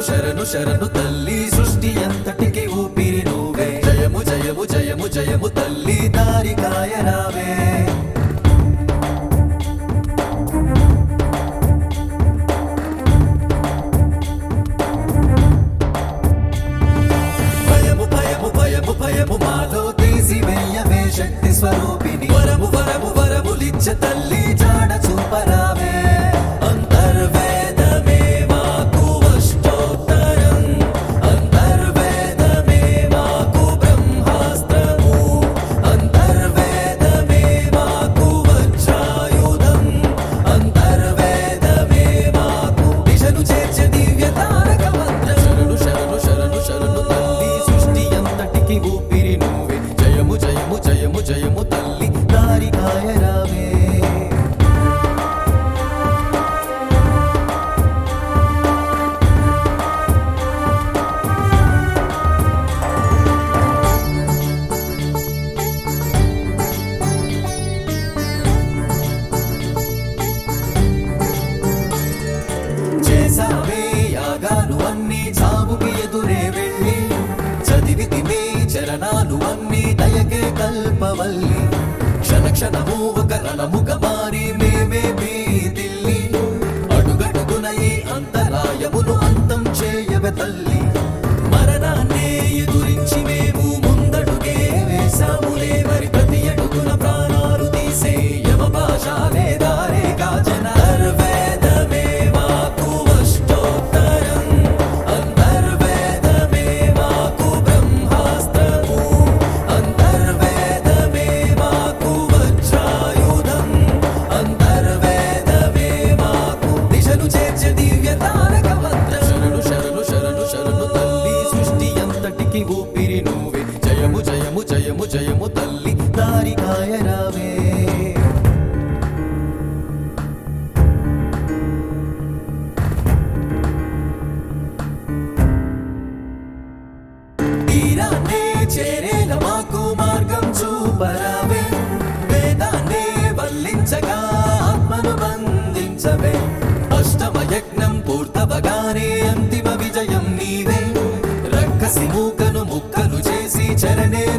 శరణు శరణు శరణు తల్లి సృష్టి అంతటికి ఊపిరి నువ్వే జయము జయము జయము జయము తల్లి దారి కాయరావే భయము భయము భయము భయము మాలో తీసి వెయ్యవే శక్తి స్వరూపిణి వరము వరము వరములిచ్చ తల్లి జాడ చూపరావే అంతర్వేదమే మాకు అష్టోత్తరం అంతర్వేదమే మాకు బ్రహ్మాస్త్రము అంతర్వేదమే మాకు వజ్రాయుధం అంతర్వేదమే మాకు దిశను చేర్చే దివ్య తారక మంత్రం శరణు శరణు శరణు శరణు తల్లి సృష్టి అంతటికి ఊపిరి నువ్వే జయము జయము జయము జయము తల్లి దారి కాయరావే చేసావే యాగాలు అన్ని చావుకి ఎదురే వెళ్ళి చదివితి మీ చరణాలు అన్ని దయకే కల్పవల్లి క్షణ క్షణము ఒక రణముగా మారి మేమే మీ దిల్లి అడుగడుగున ఈ అంతరాయమును అంతం చేయవే తల్లి మరణాన్నే ఎదురించి మేము ముందడుగే వేశాములే మరి ప్రతి అడుగున ప్రాణాలు తీసే యమ భాషాలే దారే కాజన అంతర్వేదమే మాకు అష్టోత్తరం అంతర్వేదమే మాకు బ్రహ్మాస్త్రము అంతర్వేదమే మాకు వజ్రాయుధం అంతర్వేదమే మాకు దిశను చేర్చే దివ్య తారక మంత్రం శరణు శరణు శరణు శరణు తల్లి సృష్టి అంతటికి ఊపిరి నువ్వే జయము జయము జయము జయము తల్లి దారి కాయరావే తీరాన్నే చేరేల మాకు మార్గం చూపరావే వేదాన్నే వల్లించగా ఆత్మను బంధించవే అష్టమ యజ్ఞం పూర్తవగానే అంతిమ విజయం నీవే రక్కసి మూకను ముక్కలు చేసి చరణే